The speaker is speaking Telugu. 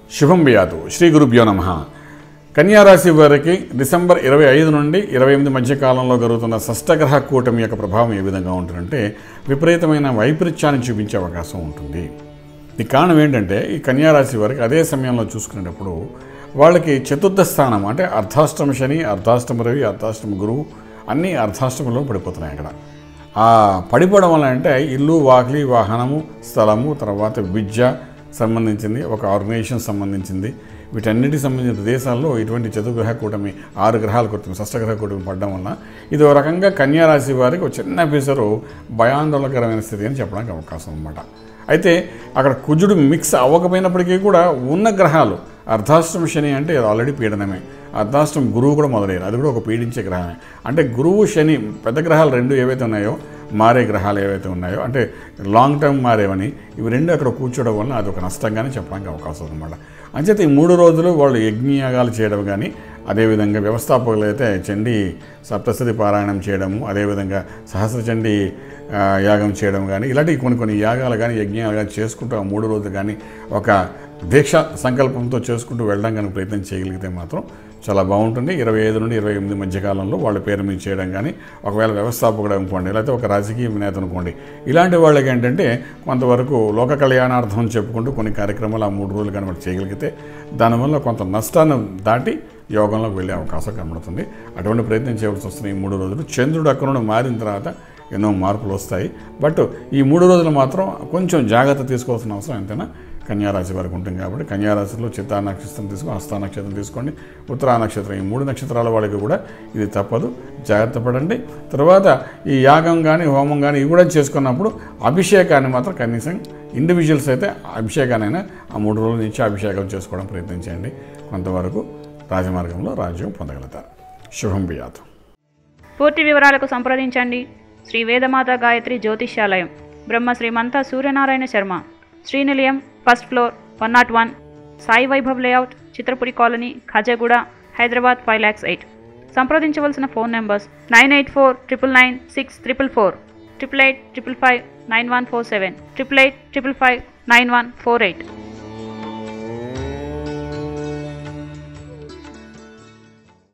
శుభం బియాదు శ్రీ గురుభ్యో నమ కన్యారాశి వారికి డిసెంబర్ ఇరవై ఐదు నుండి ఇరవై ఎనిమిది మధ్య కాలంలో జరుగుతున్న షష్టగ్రహ కూటమి యొక్క ప్రభావం ఏ విధంగా ఉంటుందంటే విపరీతమైన వైపరీత్యాన్ని చూపించే అవకాశం ఉంటుంది ఈ కారణం ఏంటంటే ఈ కన్యారాశి వారికి అదే సమయంలో చూసుకునేటప్పుడు వాళ్ళకి చతుర్థ స్థానం అంటే అర్ధాష్టమ శని అర్ధాష్టమ రవి అర్ధాష్టమ గురువు అన్నీ అర్ధాష్టమంలో పడిపోతున్నాయి అక్కడ ఆ పడిపోవడం వల్ల అంటే ఇల్లు వాకిలి వాహనము స్థలము తర్వాత విద్య సంబంధించింది ఒక ఆర్గనైజేషన్ సంబంధించింది వీటన్నిటికి సంబంధించిన ప్రదేశాల్లో ఇటువంటి చతుర్గ్రహ కూటమి ఆరు గ్రహాల కూటమి షష్టగ్రహ కూటమి పడడం వల్ల ఇది ఒక రకంగా కన్యారాశి వారికి ఒక చిన్న పిసరు భయాందోళనకరమైన స్థితి అని చెప్పడానికి అవకాశం అనమాట అయితే అక్కడ కుజుడు మిక్స్ అవ్వకపోయినప్పటికీ కూడా ఉన్న గ్రహాలు అర్ధాష్టమ శని అంటే అది ఆల్రెడీ పీడనమే అర్ధాష్టమ గురువు కూడా మొదలయ్యారు అది కూడా ఒక పీడించే గ్రహమే అంటే గురువు శని పెద్ద గ్రహాలు రెండు ఏవైతే ఉన్నాయో మారే గ్రహాలు ఏవైతే ఉన్నాయో అంటే లాంగ్ టర్మ్ మారేవని ఇవి రెండు అక్కడ కూర్చోవడం వల్ల అది ఒక నష్టంగానే చెప్పడానికి అవకాశం ఉందన్నమాట అంచేత ఈ మూడు రోజులు వాళ్ళు యజ్ఞయాగాలు చేయడం కానీ అదేవిధంగా వ్యవస్థాపకులు అయితే చండీ సప్తశతి పారాయణం చేయడము అదేవిధంగా సహస్ర చండీ ఆ, యాగం చేయడం కానీ ఇలాంటి కొన్ని కొన్ని యాగాలు కానీ యజ్ఞాలు కానీ చేసుకుంటూ ఆ మూడు రోజులు కానీ ఒక దీక్ష సంకల్పంతో చేసుకుంటూ వెళ్ళడం కానీ ప్రయత్నం చేయగలిగితే మాత్రం చాలా బాగుంటుంది ఇరవై ఐదు నుండి ఇరవై ఎనిమిది మధ్య కాలంలో వాళ్ళ పేరు మీద చేయడం కానీ ఒకవేళ వ్యవస్థాపకుడు అనుకోండి లేకపోతే ఒక రాజకీయ నేత అనుకోండి ఇలాంటి వాళ్ళకి ఏంటంటే కొంతవరకు లోక కళ్యాణార్థం అని చెప్పుకుంటూ కొన్ని కార్యక్రమాలు ఆ మూడు రోజులు కానీ వాళ్ళు చేయగలిగితే దానివల్ల కొంత నష్టాన్ని దాటి యోగంలోకి వెళ్ళే అవకాశం కనబడుతుంది అటువంటి ప్రయత్నం చేయవలసి వస్తుంది ఈ మూడు రోజులు చంద్రుడు అక్కడ నుండి మారిన తర్వాత ఎన్నో మార్పులు వస్తాయి బట్ ఈ మూడు రోజులు మాత్రం కొంచెం జాగ్రత్త తీసుకోవాల్సిన అవసరం ఎంతైనా కన్యారాశి వారికి ఉంటుంది కాబట్టి కన్యారాశిలో చిత్తా నక్షత్రం తీసుకొని హస్తా నక్షత్రం తీసుకోండి ఉత్తరా నక్షత్రం ఈ మూడు నక్షత్రాల వాళ్ళకి కూడా ఇది తప్పదు జాగ్రత్త పడండి తర్వాత ఈ యాగం కానీ హోమం కానీ ఇవి కూడా చేసుకున్నప్పుడు అభిషేకాన్ని మాత్రం కనీసం ఇండివిజువల్స్ అయితే అభిషేకానైనా ఆ మూడు రోజుల నుంచి అభిషేకం చేసుకోవడం ప్రయత్నించండి కొంతవరకు రాజమార్గంలో రాజ్యం పొందగలుగుతారు శుభం బియాతు పూర్తి వివరాలకు సంప్రదించండి Shri Vedamata Gayatri Jyotishyalayam Brahma Srimantha Suryanarayana Sharma Srinilayam first floor one naught one Sai Vaibhav layout Chitrapuri colony Khajaguda Hyderabad five lakhs eight సంప్రదించవలసిన phone numbers nine eight four triple nine six triple four triple eight triple five nine one four seven triple eight triple five nine one four eight